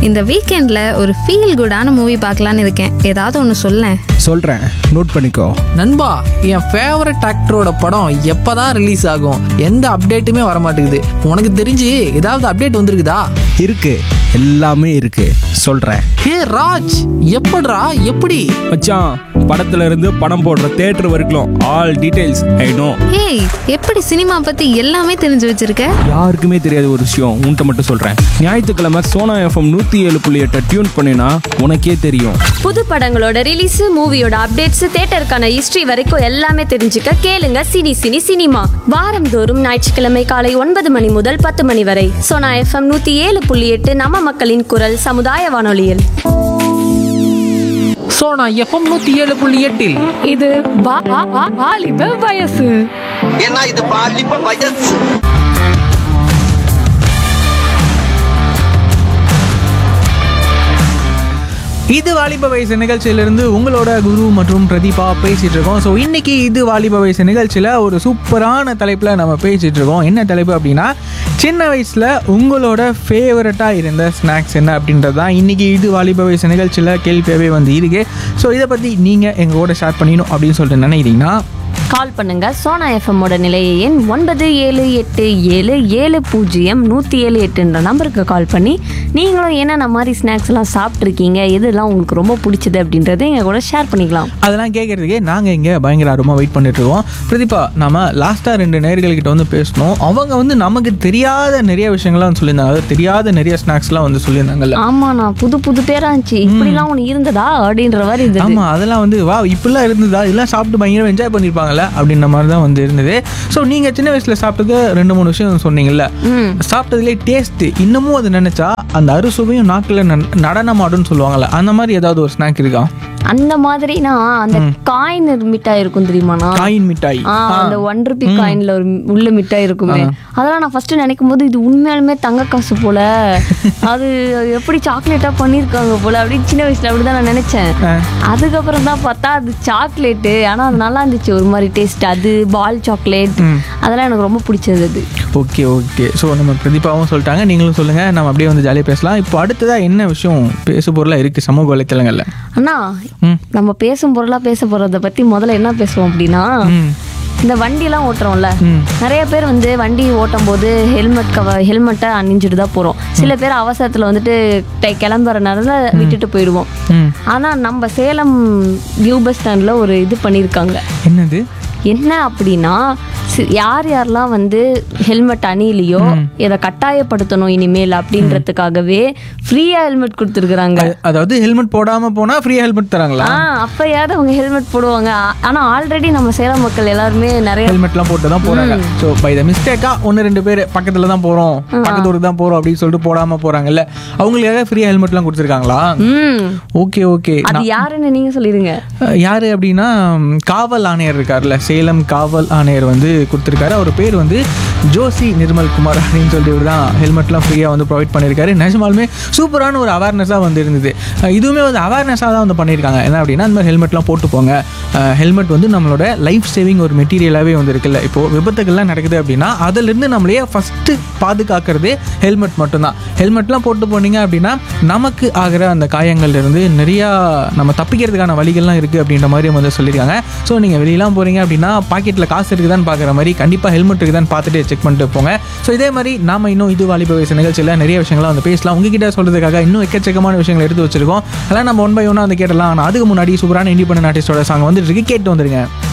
இந்த வீக்கெண்ட்ல ஒரு ஃபீல் குடான மூவி பார்க்கலான்னு இருக்கேன் ஏதாவது ஒன்று சொல்லேன் சொல்கிறேன் நோட் பண்ணிக்கோ நண்பா என் ஃபேவரட் ஆக்டரோட படம் எப்பதான் ரிலீஸ் ஆகும் எந்த அப்டேட்டுமே வர மாட்டேங்குது உனக்கு தெரிஞ்சு ஏதாவது அப்டேட் வந்திருக்குதா இருக்கு எல்லாமே இருக்கு சொல்கிறேன் ஹே ராஜ் எப்படிடா எப்படி மச்சான் படத்துல இருந்து படம் போடுற தேட்டர் வரைக்கும் ஆல் டீடைல்ஸ் ஐ நோ ஏய் எப்படி சினிமா பத்தி எல்லாமே தெரிஞ்சு வச்சிருக்க யாருக்குமே தெரியாத ஒரு விஷயம் உன்கிட்ட மட்டும் சொல்கிறேன் ஞாயிற்றுக்கிழமை சோனா எஃப்எம் நூற்றி ஏழு புள்ளி எட்டை டியூன் பண்ணினா உனக்கே தெரியும் புது படங்களோட ரிலீஸ் மூவியோட அப்டேட்ஸ் தியேட்டருக்கான ஹிஸ்டரி வரைக்கும் எல்லாமே தெரிஞ்சுக்க கேளுங்க சினி சினி சினிமா வாரந்தோறும் ஞாயிற்றுக்கிழமை காலை ஒன்பது மணி முதல் பத்து மணி வரை சோனா எஃப்எம் நூத்தி ஏழு புள்ளி எட்டு நம்ம மக்களின் குரல் சமுதாய வானொலியில் ஸோ நான் எஃப்எம் நூற்றி ஏழு புள்ளி எட்டில் இது வா- வா- வா- வாலிப வயசு ஏன்னா இது பாலிப்ப வயசு இது வாலிப வயசு நிகழ்ச்சியிலிருந்து உங்களோட குரு மற்றும் பிரதீபா பேசிட்டு இருக்கோம் ஸோ இன்னைக்கு இது வாலிப வயசு நிகழ்ச்சியில் ஒரு சூப்பரான தலைப்பில் நம்ம பேசிட்டு இருக்கோம் என்ன தலைப்பு அப்படின்னா சின்ன வயசில் உங்களோட ஃபேவரட்டாக இருந்த ஸ்நாக்ஸ் என்ன அப்படின்றது தான் இன்னைக்கு இது வாலிப வயசு நிகழ்ச்சியில் கேள்வியாகவே வந்து இருக்கு ஸோ இதை பற்றி நீங்கள் எங்கள் கூட ஷேர் பண்ணிக்கணும் அப்படின்னு சொல்லிட்டு நினைக்கிறீங்கன்னா கால் பண்ணுங்க சோனா எஃப்எம்மோட நிலைய எண் ஒன்பது ஏழு எட்டு ஏழு ஏழு பூஜ்ஜியம் நூற்றி ஏழு எட்டுன்ற நம்பருக்கு கால் பண்ணி நீங்களும் என்னென்ன மாதிரி ஸ்நாக்ஸ் எல்லாம் சாப்பிட்ருக்கீங்க எதெல்லாம் உங்களுக்கு ரொம்ப பிடிச்சது அப்படின்றத எங்கள் கூட ஷேர் பண்ணிக்கலாம் அதெல்லாம் கேட்கறதுக்கே நாங்கள் இங்கே பயங்கர ஆர்வமாக வெயிட் பண்ணிட்டு இருக்கோம் பிரதீபா நம்ம லாஸ்ட்டாக ரெண்டு நேர்கள்கிட்ட வந்து பேசணும் அவங்க வந்து நமக்கு தெரியாத நிறைய விஷயங்கள்லாம் வந்து சொல்லியிருந்தாங்க அதாவது தெரியாத நிறைய ஸ்நாக்ஸ்லாம் வந்து சொல்லியிருந்தாங்கல்ல ஆமா நான் புது புது பேரா இருந்துச்சு இப்படிலாம் ஒன்று இருந்ததா அப்படின்ற மாதிரி இருந்தது ஆமாம் அதெல்லாம் வந்து வா இப்படிலாம் இருந்ததா இதெல்லாம் சாப்பிட்டு பயங்கரம் என்ஜாய் பண்ணியிருப்பாங்கல்ல அப்படின்ற மாதிரி தான் வந்து இருந்தது ஸோ நீங்கள் சின்ன வயசில் சாப்பிட்டது ரெண்டு மூணு விஷயம் சொன்னீங்கல்ல சாப்பிட்டதுலேயே டேஸ்ட்டு இன்னமும் அது நினச்சா அந்த அறுசுவையும் நாக்கில் நடனமாடுன்னு சொல்லுவாங்கல்ல அந்த மாதிரி ஏதாவது ஒரு ஸ்நாக் இருக்கா அந்த மாதிரினா அந்த காயின் மிட்டாய் இருக்கும் தெரியுமாண்ணா காயின் மிட்டாய் ஆ அந்த ஒன் ருபி காயின்ல ஒரு உள்ள மிட்டாய் இருக்குமே அதெல்லாம் நான் ஃபர்ஸ்ட் நினைக்கும் போது இது உண்மையாலுமே தங்க காசு போல அது அது எப்படி சாக்லேட்டா பண்ணிருக்காங்க போல அப்படின்னு சின்ன வயசுல அப்படிதான் நான் நினைச்சேன் அதுக்கப்புறம் தான் பார்த்தா அது சாக்லேட்டு ஆனா அது நல்லா இருந்துச்சு ஒரு மாதிரி டேஸ்ட் அது பால் சாக்லேட் அதெல்லாம் எனக்கு ரொம்ப பிடிச்சது அது ஓகே ஓகே ஸோ நம்ம பிரதீபாவும் சொல்லிட்டாங்க நீங்களும் சொல்லுங்கள் நம்ம அப்படியே வந்து ஜாலியாக பேசலாம் இப்போ அடுத்ததாக என்ன விஷயம் பேசு பொருளாக இருக்குது சமூக வலைத்தளங்களில் அண்ணா நம்ம பேசும் பொருளா பேச போறத பத்தி முதல்ல என்ன பேசுவோம் அப்படின்னா இந்த வண்டிலாம் ஓட்டுறோம்ல நிறைய பேர் வந்து வண்டி ஓட்டும் போது ஹெல்மெட் கவ ஹெல்மெட்டை அணிஞ்சிட்டு தான் போகிறோம் சில பேர் அவசரத்தில் வந்துட்டு டை- கிளம்புற நேரத்தில் விட்டுட்டு போயிடுவோம் ஆனால் நம்ம சேலம் நியூ பஸ் ஸ்டாண்டில் ஒரு இது பண்ணியிருக்காங்க என்னது என்ன அப்படின்னா சி- யார் யாரெல்லாம் வந்து ஹெல்மெட் அணியிலையோ இதை கட்டாயப்படுத்தணும் இனிமேல் அப்படின்றதுக்காகவே ஃப்ரீயாக ஹெல்மெட் கொடுத்துருக்குறாங்க அதாவது ஹெல்மெட் போடாமல் போனால் ஃப்ரீ ஹெல்மெட் தராங்களா ஆ அப்பயாவது அவங்க ஹெல்மெட் போடுவாங்க ஆ- ஆனா ஆல்ரெடி நம்ம சேலம் மக்கள் எல்லாருமே நிறைய ஹெல்மெட்லாம் போட்டு தான் போகிறாங்க ஸோ பை த மிஸ்டேக்காக ஒன்று ரெண்டு பேர் பக்கத்தில் தான் போகிறோம் பக்கத்து ஊருக்கு தான் போகிறோம் அப்படின்னு சொல்லிட்டு போடாமல் போகிறாங்கல்ல அவங்களுக்காக ஃப்ரீ ஹெல்மெட்லாம் கொடுத்துருக்காங்களா ம் ஓகே ஓகே அது யாருன்னு நீங்க சொல்லிடுங்க யார் அப்படின்னா ம், காவல் ஆணையர் இருக்கார்ல சேலம் காவல் ஆணையர் வந்து கொடுத்துருக்காரு அவர் பேர் வந்து ஜோசி நிர்மல் குமார் அப்படின்னு சொல்லிட்டு இவர் தான் ஹெல்மெட்லாம் ஃப்ரீயாக வந்து ப்ரொவைட் பண்ணியிருக்காரு நிஜமாலுமே சூப்பரான ஒரு அவேர்னஸாக வந்து இருந்தது அஹ் இதுவுமே வந்து அவேர்னஸாக தான் வந்து பண்ணியிருக்காங்க என்ன அப்படின்னா இந்த மாதிரி ஹெல்மெட்லாம் போட்டு போங்க ஹெல்மெட் வந்து நம்மளோட லைஃப் சேவிங் ஒரு மெட்டீரியலாகவே வந்து இருக்குல்ல இப்போது விபத்துகள்லாம் நடக்குது அப்படின்னா அதிலிருந்து நம்மளையே ஃபஸ்ட்டு பாதுகாக்கிறதே ஹெல்மெட் மட்டும்தான் ஹெல்மெட்லாம் போட்டு போனீங்க அப்படின்னா நமக்கு ஆகிற அந்த காயங்கள்ல இருந்து நிறையா நம்ம தப்பிக்கிறதுக்கான வழிகள்லாம் இருக்குது அப்படின்ற மாதிரி வந்து சொல்லியிருக்காங்க ஸோ நீங்கள் வெளியெல்லாம் போகிறீங்க அப்படின்னா பாக்கெட்டில் காசு இருக்குதான்னு பார்க்குற மாதிரி கண்டிப்பாக ஹெல்மெட் இருக்குதான்னு பார்த்துட்டு செக் பண்ணிட்டு போங்க ஸோ இதே மாதிரி நாம இன்னும் இது வாலிப வயசு நிகழ்ச்சியில் நிறைய விஷயங்களை வந்து பேசலாம் உங்ககிட்ட சொல்கிறதுக்காக இன்னும் எக்கச்சக்கமான விஷயங்களை எடுத்து வச்சிருக்கோம் அதெல்லாம் நம்ம ஒன் பை ஒன்னாக வந்து கேட்டலாம் ஆனால் அதுக்கு முன்னாடி சூப்பரான இண்டிபெண்டன்ட் ஆர்டிஸ்டோட சாங் வந்துட்டு இருக்கு கேட்டு வந்துருங்க